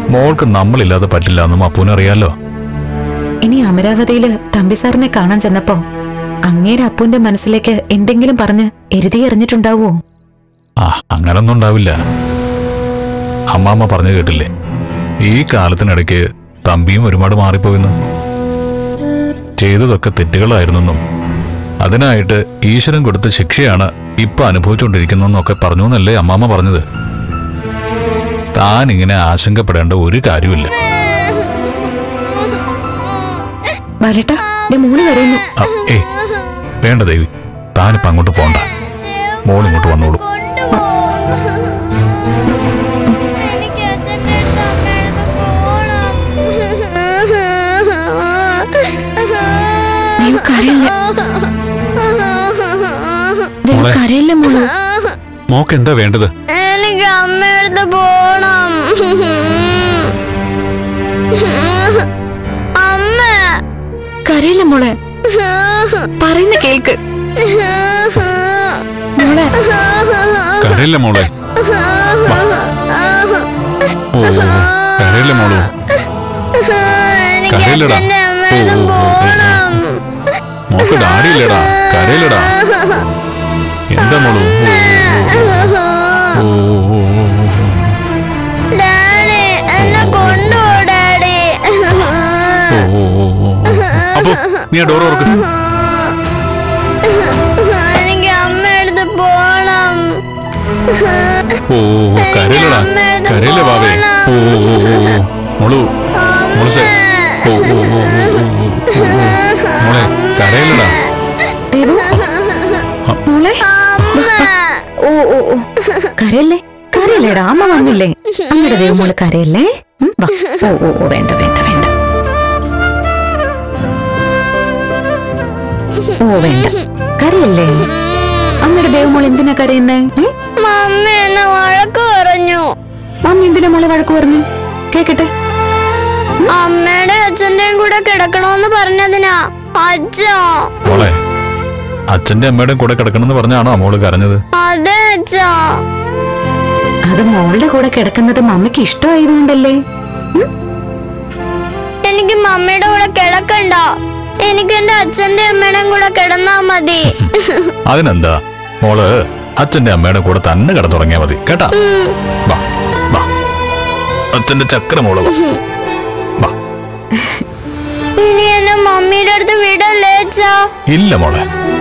മോൾക്ക് നമ്മളില്ലാതെ പറ്റില്ല എന്നും അപ്പൂന് അറിയാലോ ഇനി അമരാവതിയില് തമ്പി സാറിനെ കാണാൻ ചെന്നപ്പോ അങ്ങേരെ അപ്പുവിന്റെ മനസ്സിലേക്ക് എന്തെങ്കിലും പറഞ്ഞ് എരുതി എറിഞ്ഞിട്ടുണ്ടാവോ ആ അങ്ങനൊന്നും ഉണ്ടാവില്ല അമ്മാമ്മ പറഞ്ഞു കേട്ടില്ലേ ഈ കാലത്തിനിടയ്ക്ക് തമ്പിയും ഒരുപാട് മാറിപ്പോയെന്ന് ചെയ്തതൊക്കെ തെറ്റുകളായിരുന്നെന്നും അതിനായിട്ട് ഈശ്വരൻ കൊടുത്ത ശിക്ഷയാണ് ഇപ്പൊ അനുഭവിച്ചുകൊണ്ടിരിക്കുന്നതെന്നൊക്കെ പറഞ്ഞു എന്നല്ലേ അമ്മാമ്മ പറഞ്ഞത് താൻ ഇങ്ങനെ ആശങ്കപ്പെടേണ്ട ഒരു കാര്യമില്ല ബാലേട്ടാ ദേ മോള് കരയുന്നു ആ, ഏയ് വേണ്ട ദേവി താനിപ്പോ അങ്ങോട്ട് പോണ്ട മോൾ ഇങ്ങോട്ട് വന്നോളൂ എനിക്ക് അച്ഛൻ്റെ അടുത്ത് അമ്മയുടെ ദൈവം കരയില്ല ദൈവം മോളെ. കരയില്ല മോള് മോക്ക് എന്താ വേണ്ടത് എനിക്ക് അമ്മയടുത്ത് പോണം അമ്മ കരയില്ല മോളെ പറയുന്ന കേൾക്ക് മോളെ കരയില്ല മോളെ ഓ കരയില്ല മോളൂ എനിക്ക് കരയില്ലടാ. അച്ഛൻ്റെ ഓ, അമ്മയുടെ ഓ, ഓ, ഓ, ഓ. പോണം മോക്ക് ഡാഡിയില്ലടാ കരയില്ലടാ എന്താ മോളൂ ഓ, ഓ, ഓ, ഓ, ഓ, ഓ, ഓ. ഡാഡി എന്നെ കൊണ്ടുപോ ഡാഡി ഓ, ഓ, ഓ, ഓ, ഓ. അപ്പൊ നീ ആ ഡോർ ഓർക്ക് എനിക്ക് അമ്മയടുത്ത് പോണം ഓ ഓ, ഓ, കരയില്ലടാ കരയില്ല ബാബേ ഓ ഓ, ഓ, ഓ, ഓ. മോളു മോളു സെ ഓ ഓ ഓ ഓ, ഓ, ഓ, ഓ, ഓ. മോളെ കരയില്ലടാ ദേവു മോളെ അമ്മ ഓ ഓ ഓ കരയല്ലേ കരയല്ലേടാ അമ്മ വന്നില്ലേ അമ്മയുടെ ദേവു മോള് കരയല്ലേ ഉം, വാ ഓ ഓ ഓ വേണ്ട വേണ്ട വേണ്ട ഓ വേണ്ട കരയല്ലേ അമ്മയുടെ ദേവുമോൾ എന്തിനാ കരയുന്നേ ഏ? മമ്മി എന്നെ വഴക്ക് പറഞ്ഞു മമ്മി എന്തിനാ മോളെ വഴക്ക് പറഞ്ഞു കേക്കട്ടെ അമ്മയുടെ അച്ഛന്റെയും കൂടെ കിടക്കണോന്ന് പറഞ്ഞതിനാ അച്ഛോ മോളെ അച്ഛന്റെ അമ്മയുടെ കൂടെ കിടക്കണമെന്ന് പറഞ്ഞാണോ മോള് കരഞ്ഞത് അതെ അച്ഛോ അത് മോളുടെ കൂടെ കിടക്കുന്നത് മമ്മിക്ക് ഇഷ്ടമായതുകൊണ്ടല്ലേ ഉം? എനിക്ക് മമ്മിയുടെ കൂടെ കിടക്കണ്ട എനിക്ക് എന്റെ അച്ഛന്റെ അമ്മയുടെയും കൂടെ കിടന്നാ മതി അതിനെന്താ മോള് അച്ഛന്റെ അമ്മയുടെ കൂടെ തന്നെ കിടന്നുറങ്ങിയാ മതി കേട്ടാ വാ വാ അച്ഛന്റെ ചക്ര മോള് വാ. വാ ഇനി എന്നെ മമ്മിയുടെ അടുത്ത് വിടല്ലേ അച്ഛാ ഇല്ല മോളെ